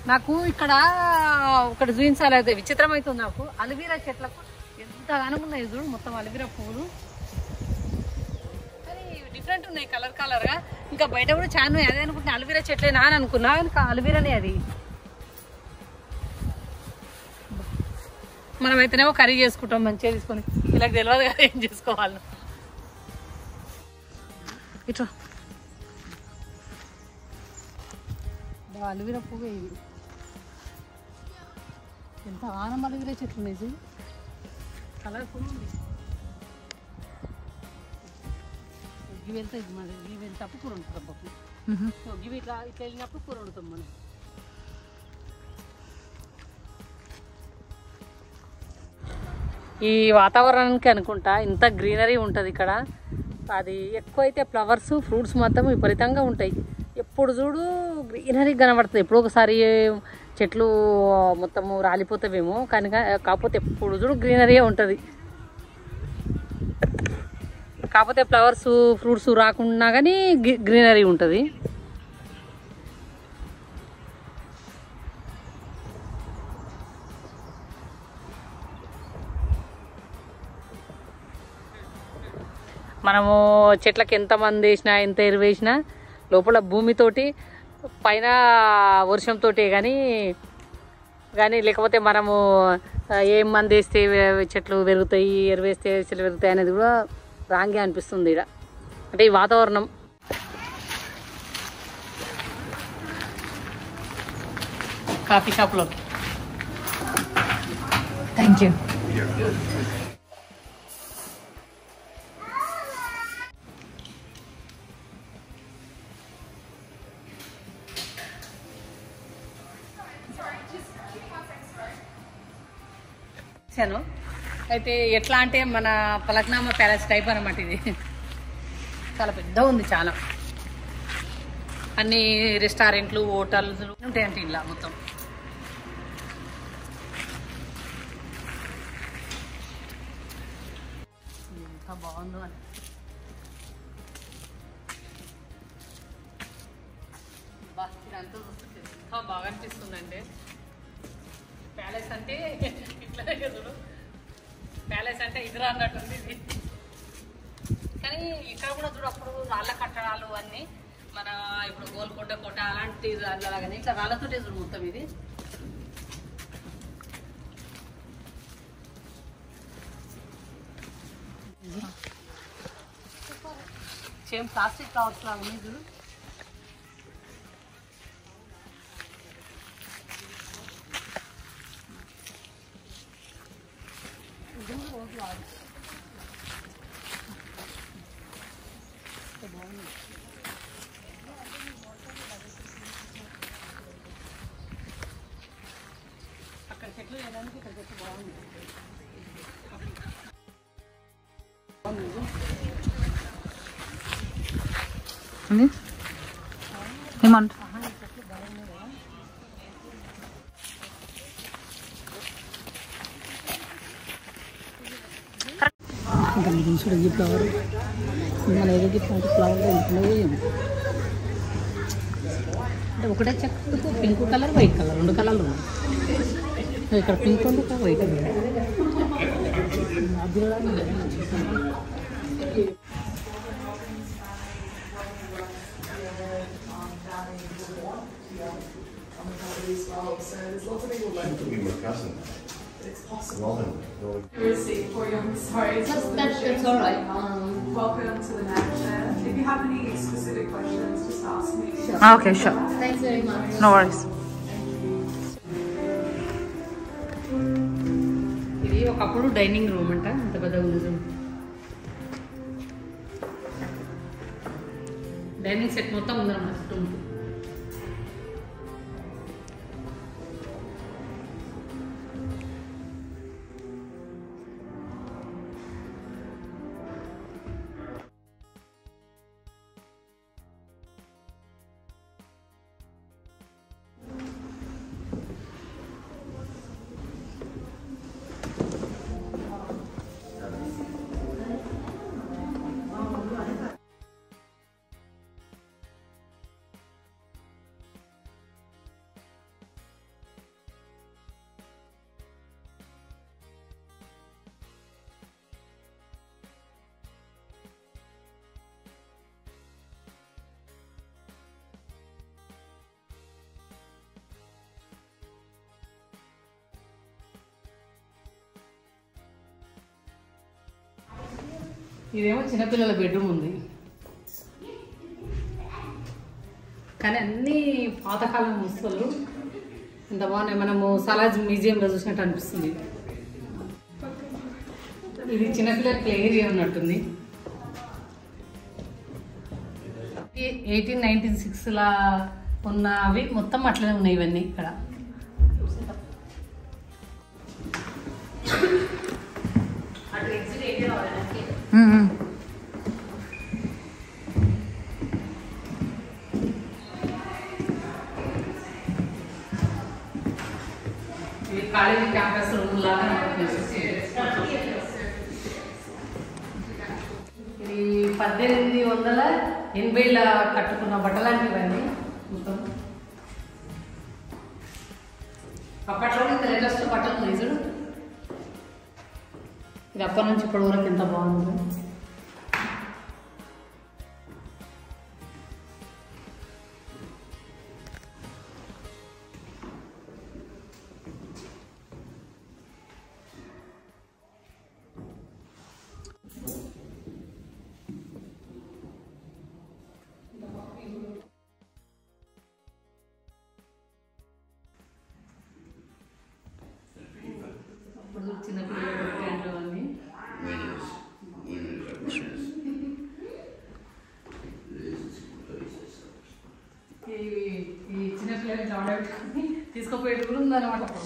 నాకు ఇక్కడ ఒకటి చూపించాలి అయితే విచిత్రం అవుతుంది నాకు అలివీరా చెట్లకు ఎంత ఉన్నాయి చూడు మొత్తం అలివీరా పువ్వులు కానీ డిఫరెంట్ ఉన్నాయి కలర్ కలర్ గా ఇంకా బయట కూడా చాలా ఉన్నాయి అదే అనుకుంటున్నా అలివీరా చెట్లేనా అని అనుకున్నా కానీ కా- అలివీరానే అది మనం అయితేనేమో కర్రీ చేసుకుంటాం మంచిగా తీసుకొని ఇలా తెలియదు కదా ఏం చేసుకోవాలి ఇట్లా బా అలివీరా పువ్వు ఇది ఎంత ఆనం అలివీరా చెట్లు ఉన్నాయి చూడు కలర్ఫుల్ ఉంది ఇవి వెళ్తే ఇది మరి ఇవి వెళ్తేప్పుడు కూర వండుతాం పప్పు సో ఇవి ఇట్లా ఇట్లా వెళ్ళినప్పుడు కూర వండుతాం మనం ఈ వాతావరణానికి అనుకుంటా ఇంత గ్రీనరీ ఉంటుంది ఇక్కడ అది ఎక్కువ అయితే ఫ్లవర్స్ ఫ్రూట్స్ మొత్తం విపరీతంగా ఉంటాయి ఎప్పుడు చూడు గ్రీనరీ కనబడుతుంది ఎప్పుడో ఒకసారి చెట్లు మొత్తము రాలిపోతావేమో కానీ కా- కాకపోతే ఎప్పుడు చూడు గ్రీనరీ ఉంటుంది కాకపోతే ఫ్లవర్స్ ఫ్రూట్స్ రాకుండా కానీ గ్రీనరీ ఉంటుంది మనము చెట్లకి ఎంత మంది వేసినా ఎంత ఎరువు వేసినా లోపల భూమితోటి పైన వర్షంతో కానీ కానీ లేకపోతే మనము ఆ, ఏం మంది వేస్తే వే- చెట్లు పెరుగుతాయి ఎరువు వేస్తే చెట్లు పెరుగుతాయి అనేది కూడా రాంగే అనిపిస్తుంది ఇక్కడ అంటే ఈ వాతావరణం కాఫీ షాప్లో థ్యాంక్ యూ ఇచ్చాను అయితే ఎట్లా అంటే మన పలక్నామా ప్యాలెస్ టైప్ అనమాట ఇది చాలా పెద్ద ఉంది చాలా అన్ని రెస్టారెంట్లు హోటల్స్ ఉంటాయంటే ఇలా మొత్తం ఎంత బాగుందో అని బా ఇదంతా చూస్తుంటే ఎంత బాగా అనిపిస్తుందంటే ప్యాలెస్ అంటే ఇట్లానే కదా చూడు ప్యాలెస్ అంటే ఇదిరా అన్నట్టుంది ఇది కానీ ఇక్కడ కూడా చూడు అప్పుడు రాళ్ళ కట్టడాలు అన్ని మన ఇప్పుడు గోల్కొండ కోట అలాంటి అలాగని ఇట్లా రాళ్ళతోటే చూడు మొత్తం ఇది సేమ్ ప్లాస్టిక్ కవర్స్ లాగా ఉన్నాయి చూడు అక్కడ చెట్లు వేయడానికి ఇక్కడ చెట్లు బాగుంది ఏమంట ఇంకా మీరు చూడ ఈ ఫ్లవర్ మన ఏదో ఇట్లాంటి ఫ్లవర్ వేయము అంటే ఒకటే చెక్కకు పింక్ కలర్ వైట్ కలర్ రెండు కలర్లు ఉన్నాయి ఇక్కడ పింక్ ఉంది ఇక్కడ వైట్ ఉంది అది కూడా ఉంది. could be my cousin. It's possible. Robin. Robin. receipt for you. I'm sorry. It's just That's, that's all right. Um, welcome to the next chair. If you have any specific questions, just ask me. Okay sure thanks very much. No worries ఇది ఒకప్పుడు dining room అంట ఇంత పెద్దగా ఉంది చూడు dining set మొత్తం ఉందన్నమాట చుట్టూ ఉంటుంది. ఇదేమో చిన్నపిల్లల బెడ్రూమ్ ఉంది కానీ అన్ని పాతకాలం వస్తువులు ఇంత బాగున్నాయి మనము సలాజ్ మ్యూజియంలో చూసినట్టు అనిపిస్తుంది ఇది చిన్నపిల్లల ప్లే ఏరియా ఉన్నట్టుంది ఎయిటీన్ నైన్టీన్ సిక్స్లా ఉన్నవి మొత్తం అట్లనే ఉన్నాయి ఇవన్నీ ఇక్కడ అటు ఎగ్జిట్ ఏరియా రావాలంటే ఇది కాలేజీ క్యాంపస్ రూమ్ లాగా నాకు అనిపిస్తుంది. ఇది పద్దెనిమిది వందల ఎనభైల కట్టుకున్న బట్టలాంటివి ఇవన్నీ మొత్తం అప్పట్లో ఇంత లేటెస్ట్ బట్టలు ఉన్నాయి చూడు ఇది అప్పటి నుంచి ఇప్పటి వరకు ఎంత బాగుంది అప్పుడు చిన్నపిల్లలు ప్యాంట్లు అన్నీ Winners. Winners are winners. ఈ ఈ చిన్నపిల్లలు చూడబెట్టుకుని తీసుకుపోయేది కూడా ఉందన్నమాట అప్పుడు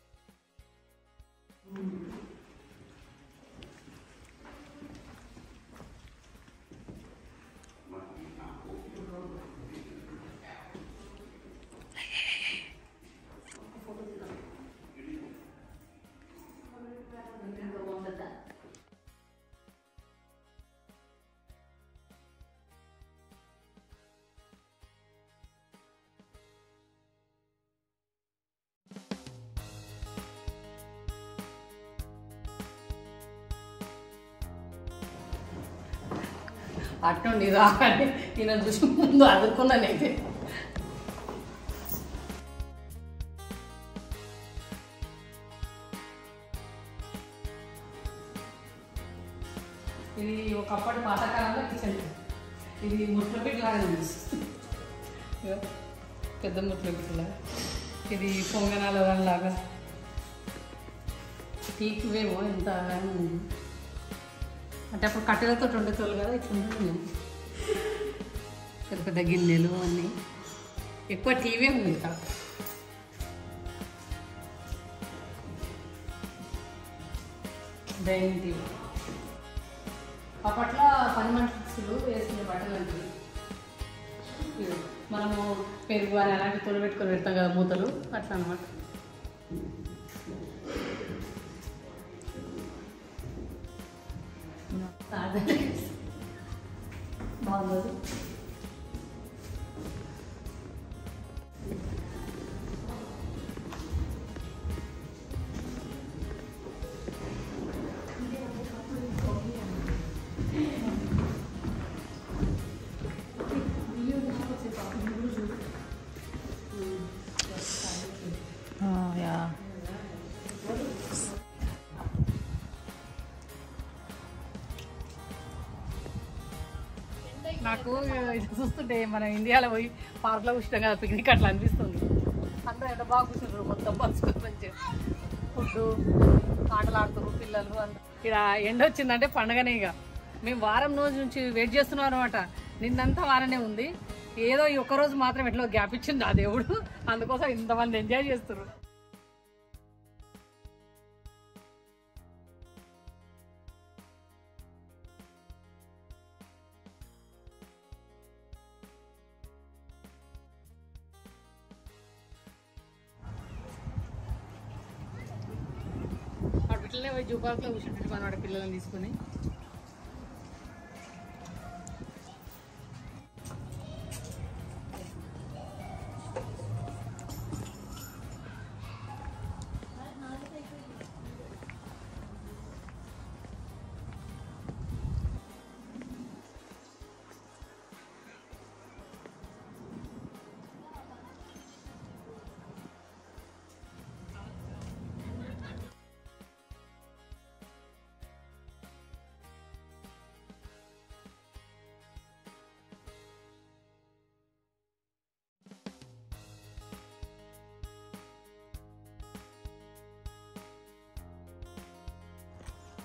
అట్నుండి రాకండి ఈయన చూసి ముందు అదుర్కొన్నాను అయితే ఇది ఒకప్పటి పాతకాలంలో కిచెన్ ఇది ముట్ల లాగా ఉంది ఇగో, పెద్ద ముట్ల లాగా ఇది పొంగనాల లాగా టీకువేమో ఎంత ఉంది అంటే అప్పుడు కట్టెలతో వండుతారు కదా ఇట్లా ఉంటుంది పెద్ద పెద్ద గిన్నెలు అన్నీ ఎక్కువ టీవీ ఉంది ఇక్కడ డైనింగ్ టీవీ అప్పట్లో పని మనుషులు వేసుకునే బట్టలు అంటే మనము పెరుగు అని అలాంటి తొలి పెట్టుకొని పెడతాం కదా మూతలు అట్లా అనమాట బాగుంది యా నాకు ఇది చూస్తుంటే మన ఇండియాలో పోయి పార్క్లో కూర్చుంటాం కదా పిక్నిక్ అట్లా అనిపిస్తుంది అందరూ ఎంత బాగా కూర్చుంటారు మొత్తం పంచుకొని మంచిగా ఫుడ్ ఆటలు ఆడుతారు పిల్లలు అందరూ ఇక్కడ ఎండ వచ్చిందంటే పండగనే ఇక మేము వారం రోజు నుంచి వెయిట్ చేస్తున్నాం అనమాట నిన్నంతా వారనే ఉంది ఏదో ఈ ఒక్క రోజు మాత్రం ఎట్లా గ్యాప్ ఇచ్చింది ఆ దేవుడు అందుకోసం ఇంతమంది ఎంజాయ్ చేస్తారు ఆ పిల్లలే పోయి జూ పార్క్లో కూర్చుంటారు అనమాట పిల్లల్ని తీసుకుని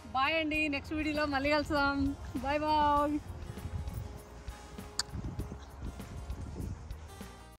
బాయ్ అండి నెక్స్ట్ వీడియోలో మళ్ళీ కలుస్తాం బాయ్ బాయ్